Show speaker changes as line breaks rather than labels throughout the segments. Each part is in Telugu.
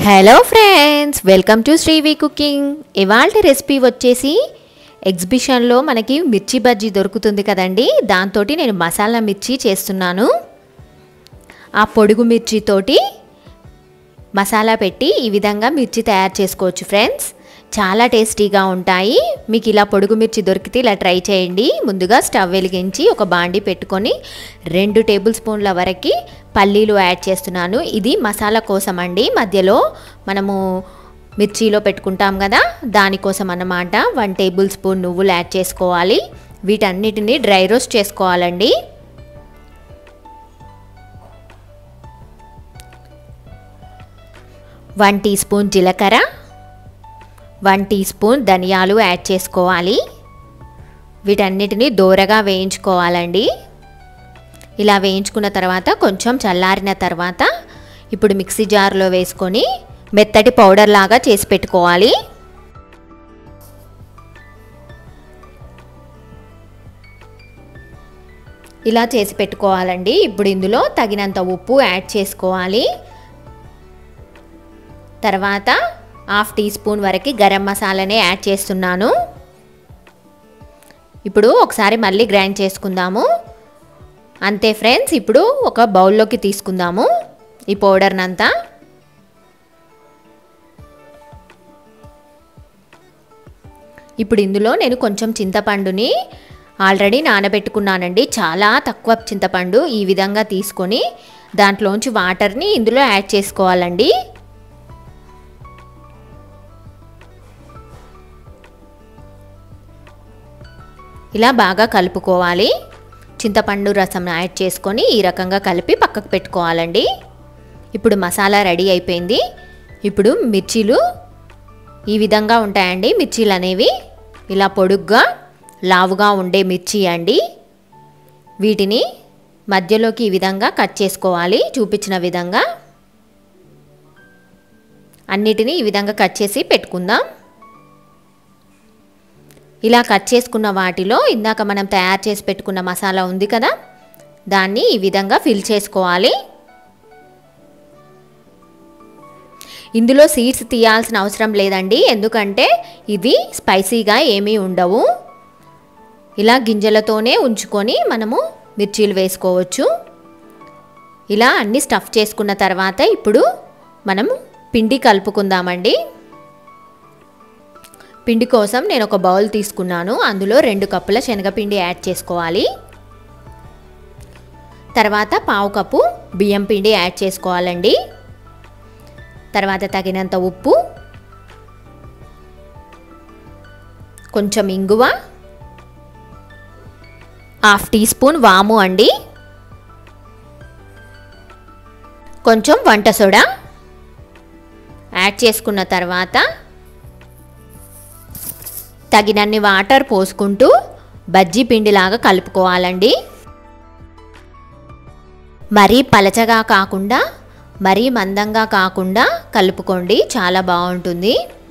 hello friends welcome to Srivi cooking ఇవాళ రెసిపీ వచ్చేసి ఎగ్జిబిషన్లో మనకి మిర్చి బజ్జీ దొరుకుతుంది కదండి దాంతో నేను మసాలా మిర్చి చేస్తున్నాను ఆ పొడుగు మిర్చితోటి మసాలా పెట్టి ఈ విధంగా మిర్చి తయారు చేసుకోవచ్చు ఫ్రెండ్స్ చాలా టేస్టీగా ఉంటాయి మీకు ఇలా పొడుగు మిర్చి దొరికితే ఇలా ట్రై చేయండి ముందుగా స్టవ్ వెలిగించి ఒక బాండి పెట్టుకొని రెండు టేబుల్ స్పూన్ల వరకు పల్లీలు యాడ్ చేస్తున్నాను ఇది మసాలా కోసం అండి మధ్యలో మనము మిర్చిలో పెట్టుకుంటాం కదా దానికోసం అన్నమాట వన్ టేబుల్ స్పూన్ నువ్వులు యాడ్ చేసుకోవాలి వీటన్నిటిని డ్రై రోస్ట్ చేసుకోవాలండి వన్ టీ స్పూన్ జీలకర్ర వన్ టీ స్పూన్ ధనియాలు యాడ్ చేసుకోవాలి వీటన్నిటిని దూరగా వేయించుకోవాలండి ఇలా వేయించుకున్న తర్వాత కొంచెం చల్లారిన తర్వాత ఇప్పుడు మిక్సీ జార్లో వేసుకొని మెత్తటి పౌడర్ లాగా చేసి పెట్టుకోవాలి ఇలా చేసి పెట్టుకోవాలండి ఇప్పుడు ఇందులో తగినంత ఉప్పు యాడ్ చేసుకోవాలి తర్వాత హాఫ్ టీ స్పూన్ వరకు గరం మసాలానే యాడ్ చేస్తున్నాను ఇప్పుడు ఒకసారి మళ్ళీ గ్రైండ్ చేసుకుందాము అంతే ఫ్రెండ్స్ ఇప్పుడు ఒక బౌల్లోకి తీసుకుందాము ఈ పౌడర్నంతా ఇప్పుడు ఇందులో నేను కొంచెం చింతపండుని ఆల్రెడీ నానబెట్టుకున్నానండి చాలా తక్కువ చింతపండు ఈ విధంగా తీసుకొని దాంట్లోంచి వాటర్ని ఇందులో యాడ్ చేసుకోవాలండి ఇలా బాగా కలుపుకోవాలి చింతపండు రసం యాడ్ చేసుకొని ఈ రకంగా కలిపి పక్కకు పెట్టుకోవాలండి ఇప్పుడు మసాలా రెడీ అయిపోయింది ఇప్పుడు మిర్చీలు ఈ విధంగా ఉంటాయండి మిర్చీలు అనేవి ఇలా పొడుగ్గా లావుగా ఉండే మిర్చి అండి వీటిని మధ్యలోకి ఈ విధంగా కట్ చేసుకోవాలి చూపించిన విధంగా అన్నిటినీ ఈ విధంగా కట్ చేసి పెట్టుకుందాం ఇలా కట్ చేసుకున్న వాటిలో ఇందాక మనం తయారు చేసి పెట్టుకున్న మసాలా ఉంది కదా దాన్ని ఈ విధంగా ఫిల్ చేసుకోవాలి ఇందులో సీడ్స్ తీయాల్సిన అవసరం లేదండి ఎందుకంటే ఇవి స్పైసీగా ఏమీ ఉండవు ఇలా గింజలతోనే ఉంచుకొని మనము మిర్చీలు వేసుకోవచ్చు ఇలా అన్ని స్టఫ్ చేసుకున్న తర్వాత ఇప్పుడు మనము పిండి కలుపుకుందామండి పిండి కోసం నేను ఒక బౌల్ తీసుకున్నాను అందులో రెండు కప్పుల శనగపిండి యాడ్ చేసుకోవాలి తర్వాత పావు కప్పు బియ్యం పిండి యాడ్ చేసుకోవాలండి తర్వాత తగినంత ఉప్పు కొంచెం ఇంగువ హాఫ్ టీ స్పూన్ వాము అండి కొంచెం వంట సోడా యాడ్ చేసుకున్న తర్వాత తగినన్ని వాటర్ పోసుకుంటూ బజ్జీ పిండిలాగా కలుపుకోవాలండి మరీ పలచగా కాకుండా మరీ మందంగా కాకుండా కలుపుకోండి చాలా బాగుంటుంది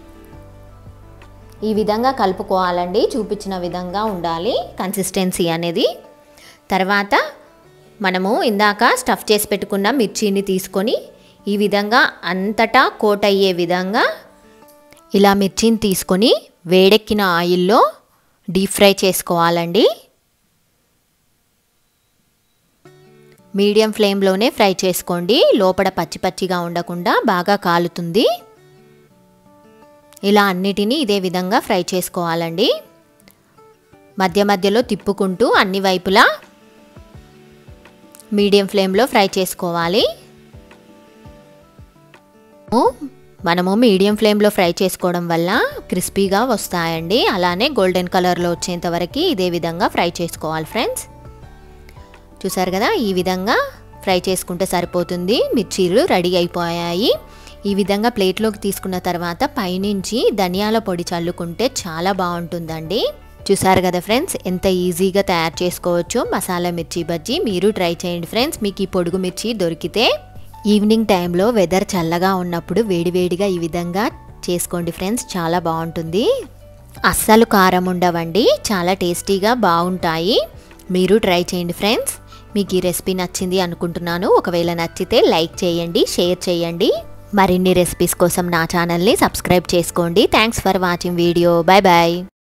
ఈ విధంగా కలుపుకోవాలండి చూపించిన విధంగా ఉండాలి కన్సిస్టెన్సీ అనేది తర్వాత మనము ఇందాక స్టఫ్ చేసి పెట్టుకున్న మిర్చిని తీసుకొని ఈ విధంగా అంతటా కోట్ అయ్యే విధంగా ఇలా మిర్చిని తీసుకొని వేడెక్కిన ఆయిల్లో డీప్ ఫ్రై చేసుకోవాలండి మీడియం ఫ్లేమ్లోనే ఫ్రై చేసుకోండి లోపల పచ్చి పచ్చిగా ఉండకుండా బాగా కాలుతుంది ఇలా అన్నిటినీ ఇదే విధంగా ఫ్రై చేసుకోవాలండి మధ్య మధ్యలో తిప్పుకుంటూ అన్ని వైపులా మీడియం ఫ్లేమ్లో ఫ్రై చేసుకోవాలి మనము మీడియం ఫ్లేమ్లో ఫ్రై చేసుకోవడం వల్ల క్రిస్పీగా వస్తాయండి అలానే గోల్డెన్ కలర్లో వచ్చేంత వరకు ఇదే విధంగా ఫ్రై చేసుకోవాలి ఫ్రెండ్స్ చూసారు కదా ఈ విధంగా ఫ్రై చేసుకుంటే సరిపోతుంది మిర్చీలు రెడీ అయిపోయాయి ఈ విధంగా ప్లేట్లోకి తీసుకున్న తర్వాత పైనుంచి ధనియాల పొడి చల్లుకుంటే చాలా బాగుంటుందండి చూసారు కదా ఫ్రెండ్స్ ఎంత ఈజీగా తయారు చేసుకోవచ్చు మసాలా మిర్చి బజ్జీ మీరు ట్రై చేయండి ఫ్రెండ్స్ మీకు ఈ పొడుగు మిర్చి దొరికితే ఈవినింగ్ టైంలో వెదర్ చల్లగా ఉన్నప్పుడు వేడివేడిగా ఈ విధంగా చేసుకోండి ఫ్రెండ్స్ చాలా బాగుంటుంది అస్సలు కారం ఉండవండి చాలా టేస్టీగా బాగుంటాయి మీరు ట్రై చేయండి ఫ్రెండ్స్ మీకు ఈ రెసిపీ నచ్చింది అనుకుంటున్నాను ఒకవేళ నచ్చితే లైక్ చేయండి షేర్ చేయండి మరిన్ని రెసిపీస్ కోసం నా ఛానల్ని సబ్స్క్రైబ్ చేసుకోండి thanks for watching video bye bye